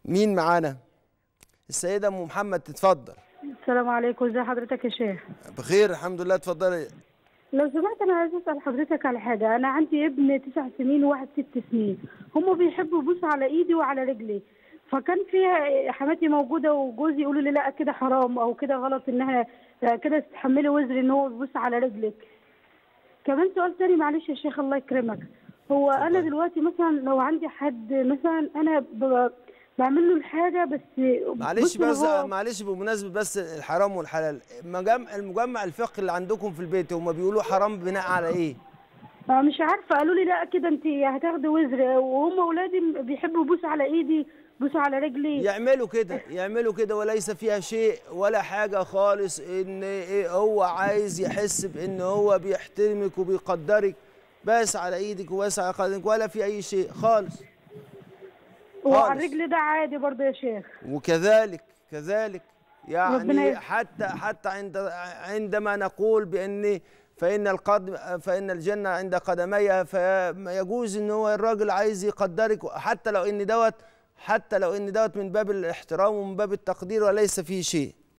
مين معانا السيده ام محمد تتفضل السلام عليكم ازي حضرتك يا شيخ بخير الحمد لله اتفضلي لو سمحت انا عايز اسال حضرتك على حاجه انا عندي ابن تسع سنين وواحد ست سنين هم بيحبوا يبوسوا على ايدي وعلى رجلي فكان فيها حماتي موجوده وجوزي يقولوا لي لا كده حرام او كده غلط انها كده تتحملي وزر ان هو يبوس على رجلك كمان سؤال تاني معلش يا شيخ الله يكرمك هو انا دلوقتي مثلا لو عندي حد مثلا انا ب- بعمل له الحاجه بس معلش بص بس هو- معلش بمناسبه بس الحرام والحلال مجمع المجمع الفقهي اللي عندكم في البيت هم بيقولوا حرام بناء على ايه أنا مش عارفه قالوا لي لا كده انت هتاخدي وزر وهم اولادي بيحبوا يبوسوا على ايدي يبوسوا على رجلي يعملوا كده يعملوا كده وليس فيها شيء ولا حاجة خالص ان إيه هو عايز يحس بان هو بيحترمك وبيقدرك بس على ايدك وبس على قدمك ولا في اي شيء خالص وعلى خالص. الرجل ده عادي برضه يا شيخ وكذلك كذلك ربنا يعني يس- حتى حتى عند عندما نقول بان فان القدم فان الجنه عند قدميها فيجوز ان هو الراجل عايز يقدرك حتى لو ان دوت حتى لو ان دوت من باب الاحترام ومن باب التقدير وليس فيه شيء